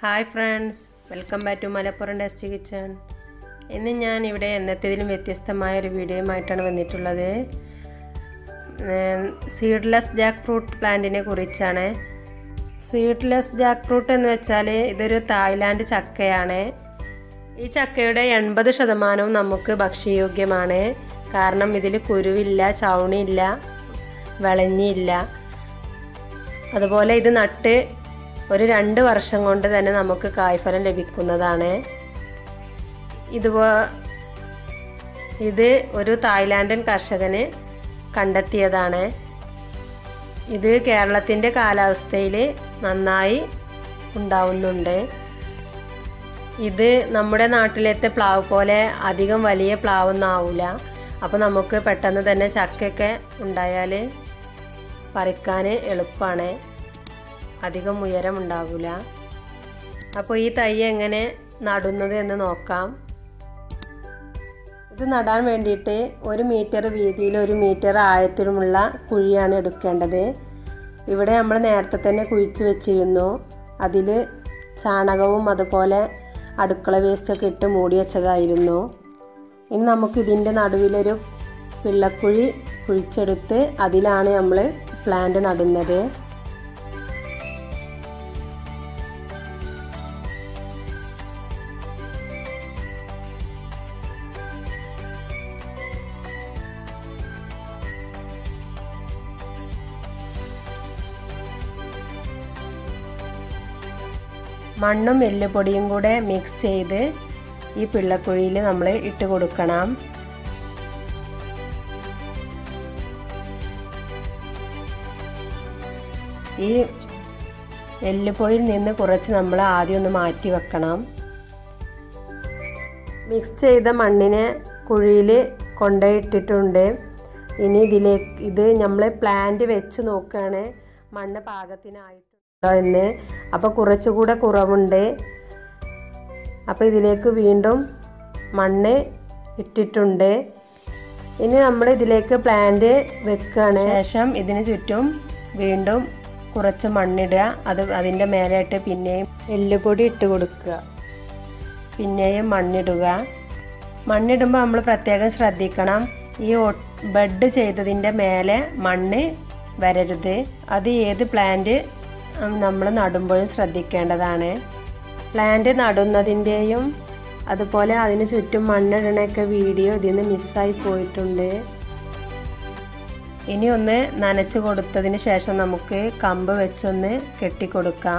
hi friends welcome back to Malappuram dust kitchen ഇന്ന് ഞാൻ ഇവിടെ എന്നത്തേതിലും വ്യത്യസ്തമായ ഒരു വീഡിയോയുമായിട്ടാണ് വന്നിട്ടുള്ളത് സീഡ്ലെസ് ജാക്ക് ഫ്രൂട്ട് പ്ലാന്റിനെ കുറിച്ചാണ് സീഡ്ലെസ് ജാക്ക് ഫ്രൂട്ട് എന്ന് വെച്ചാൽ ഇതൊരു തായ്ലാൻഡ് ചക്കയാണ് ഈ ചക്കയുടെ എൺപത് ശതമാനവും നമുക്ക് ഭക്ഷ്യയോഗ്യമാണ് കാരണം ഇതിൽ കുരുവില്ല ചവണിയില്ല വിളഞ്ഞില്ല അതുപോലെ ഇത് നട്ട് ഒരു രണ്ട് വർഷം കൊണ്ട് തന്നെ നമുക്ക് കായ്ഫലം ലഭിക്കുന്നതാണ് ഇതുപോ ഇത് ഒരു തായ്ലാൻഡൻ കർഷകന് കണ്ടെത്തിയതാണ് ഇത് കേരളത്തിൻ്റെ കാലാവസ്ഥയിൽ നന്നായി ഉണ്ടാവുന്നുണ്ട് ഇത് നമ്മുടെ നാട്ടിലത്തെ പ്ലാവ് പോലെ അധികം വലിയ പ്ലാവൊന്നും ആവില്ല അപ്പോൾ നമുക്ക് പെട്ടെന്ന് തന്നെ ചക്കയൊക്കെ ഉണ്ടായാൽ പറിക്കാൻ എളുപ്പമാണ് അധികം ഉയരം ഉണ്ടാവില്ല അപ്പോൾ ഈ തൈ എങ്ങനെ നടുന്നത് എന്ന് നോക്കാം ഇത് നടാൻ വേണ്ടിയിട്ട് ഒരു മീറ്റർ വീതിയിൽ ഒരു മീറ്റർ ആഴത്തിലുമുള്ള കുഴിയാണ് എടുക്കേണ്ടത് ഇവിടെ നമ്മൾ നേരത്തെ തന്നെ കുഴിച്ച് വെച്ചിരുന്നു അതിൽ ചാണകവും അതുപോലെ അടുക്കള വേസ്റ്റൊക്കെ ഇട്ട് മൂടി വെച്ചതായിരുന്നു ഇനി നമുക്ക് ഇതിൻ്റെ നടുവിലൊരു പിള്ളക്കുഴി കുഴിച്ചെടുത്ത് അതിലാണ് നമ്മൾ പ്ലാന്റ് നടുന്നത് മണ്ണും എല്ലുപൊടിയും കൂടെ മിക്സ് ചെയ്ത് ഈ പിള്ളക്കുഴിയിൽ നമ്മൾ ഇട്ട് കൊടുക്കണം ഈ എല്ലുപൊടിയിൽ നിന്ന് കുറച്ച് നമ്മൾ ആദ്യം ഒന്ന് മാറ്റി വെക്കണം മിക്സ് ചെയ്ത മണ്ണിനെ കുഴിയിൽ കൊണ്ടുപോയിട്ടിട്ടുണ്ട് ഇനി ഇതിലേക്ക് ഇത് നമ്മൾ പ്ലാന്റ് വെച്ച് നോക്കുകയാണ് മണ്ണ് പാകത്തിനായിട്ടുണ്ടോ എന്ന് അപ്പോൾ കുറച്ചുകൂടെ കുറവുണ്ട് അപ്പോൾ ഇതിലേക്ക് വീണ്ടും മണ്ണ് ഇട്ടിട്ടുണ്ട് ഇനി നമ്മൾ ഇതിലേക്ക് പ്ലാന്റ് വെക്കുകയാണ് ശേഷം ഇതിന് ചുറ്റും വീണ്ടും കുറച്ച് മണ്ണിടുക അത് അതിൻ്റെ മേലായിട്ട് പിന്നെയും എല്ലുപൊടി ഇട്ട് കൊടുക്കുക പിന്നെയും മണ്ണിടുക മണ്ണിടുമ്പോൾ നമ്മൾ പ്രത്യേകം ശ്രദ്ധിക്കണം ഈ ബെഡ് ചെയ്തതിൻ്റെ മേലെ മണ്ണ് വരരുത് അത് ഏത് പ്ലാന്റ് നമ്മൾ നടുമ്പോഴും ശ്രദ്ധിക്കേണ്ടതാണ് പ്ലാന്റ് നടുന്നതിൻ്റെയും അതുപോലെ അതിന് ചുറ്റും മണ്ണിടണൊക്കെ വീഡിയോ ഇതിൽ നിന്ന് മിസ്സായി പോയിട്ടുണ്ട് ഇനി ഒന്ന് നനച്ച് കൊടുത്തതിന് ശേഷം നമുക്ക് കമ്പ് വെച്ചൊന്ന് കെട്ടിക്കൊടുക്കാം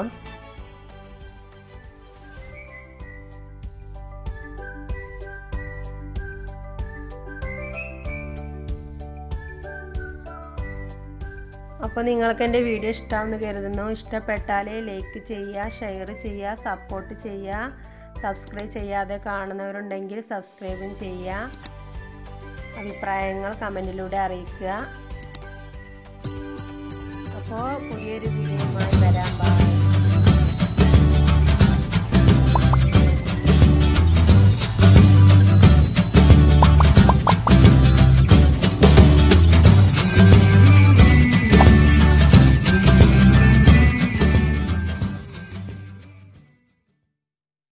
അപ്പോൾ നിങ്ങൾക്ക് എൻ്റെ വീഡിയോ ഇഷ്ടമാണെന്ന് കരുതുന്നു ഇഷ്ടപ്പെട്ടാൽ ലൈക്ക് ചെയ്യുക ഷെയർ ചെയ്യുക സപ്പോർട്ട് ചെയ്യുക സബ്സ്ക്രൈബ് ചെയ്യാതെ കാണുന്നവരുണ്ടെങ്കിൽ സബ്സ്ക്രൈബും ചെയ്യുക അഭിപ്രായങ്ങൾ കമൻറ്റിലൂടെ അറിയിക്കുക അപ്പോൾ പുതിയൊരു വീഡിയോയുമായി വരാം